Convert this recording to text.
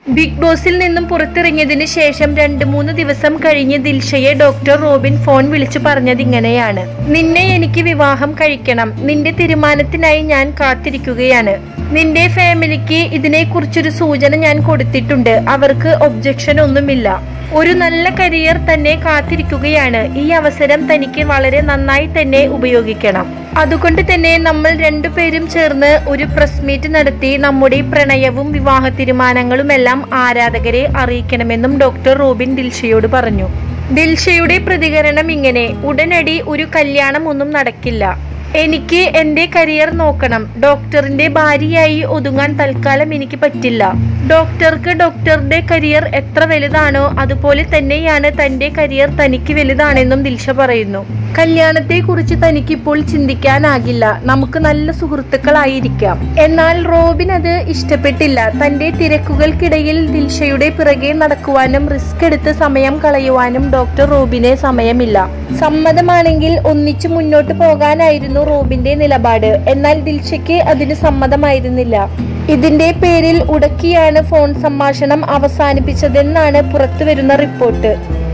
big ബോസിൽ നിന്നും പുറത്തിറങ്ങിയതിന് ശേഷം രണ്ട് മൂന്ന് ദിവസം കഴിഞ്ഞ് ദിൽഷയെ ഡോക്ടർ റോബിൻ ഫോൺ വിളിച്ചു പറഞ്ഞത് ഇങ്ങനെയാണ് നിന്നെ എനിക്ക് വിവാഹം കഴിക്കണം നിന്റെ തീരുമാനത്തിനായി ഞാൻ കാത്തിരിക്കുകയാണ് നിന്റെ ഫാമിലിക്ക് ഇതിനെക്കുറിച്ചൊരു സൂചന ഞാൻ കൊടുത്തിട്ടുണ്ട് അവർക്ക് ഒബ്ജക്ഷൻ ഒന്നുമില്ല ഒരു നല്ല കരിയർ തന്നെ കാത്തിരിക്കുകയാണ് ഈ അവസരം തനിക്ക് വളരെ നന്നായി തന്നെ ഉപയോഗിക്കണം അതുകൊണ്ട് തന്നെ നമ്മൾ രണ്ടുപേരും ചേർന്ന് ഒരു പ്രസ് മീറ്റ് നടത്തി നമ്മുടെ പ്രണയവും വിവാഹ തീരുമാനങ്ങളുമെല്ലാം ആരാധകരെ അറിയിക്കണമെന്നും ഡോക്ടർ റോബിൻ ദിൽഷയോട് പറഞ്ഞു ദിൽഷയുടെ പ്രതികരണം ഇങ്ങനെ ഉടനടി ഒരു കല്യാണം ഒന്നും നടക്കില്ല എനിക്ക് എന്റെ കരിയർ നോക്കണം ഡോക്ടറിന്റെ ഭാര്യയായി ഒതുങ്ങാൻ തൽക്കാലം എനിക്ക് പറ്റില്ല ഡോക്ടർക്ക് ഡോക്ടറുടെ കരിയർ എത്ര വലുതാണോ അതുപോലെ തന്നെയാണ് തന്റെ കരിയർ തനിക്ക് വലുതാണെന്നും ദിൽഷ പറയുന്നു കല്യാണത്തെ കുറിച്ച് തനിക്കിപ്പോൾ ചിന്തിക്കാനാകില്ല നമുക്ക് നല്ല സുഹൃത്തുക്കളായിരിക്കാം എന്നാൽ റോബിൻ അത് ഇഷ്ടപ്പെട്ടില്ല തന്റെ തിരക്കുകൾക്കിടയിൽ ദിൽഷയുടെ പിറകെ നടക്കുവാനും റിസ്ക് എടുത്ത് സമയം കളയുവാനും ഡോക്ടർ റോബിന് സമയമില്ല സമ്മതമാണെങ്കിൽ ഒന്നിച്ചു മുന്നോട്ട് പോകാനായിരുന്നു റോബിന്റെ നിലപാട് എന്നാൽ ദിൽഷയ്ക്ക് അതിന് സമ്മതമായിരുന്നില്ല ഇതിന്റെ പേരിൽ ഉടക്കിയാണ് ഫോൺ സംഭാഷണം അവസാനിപ്പിച്ചതെന്നാണ് പുറത്തുവരുന്ന റിപ്പോർട്ട്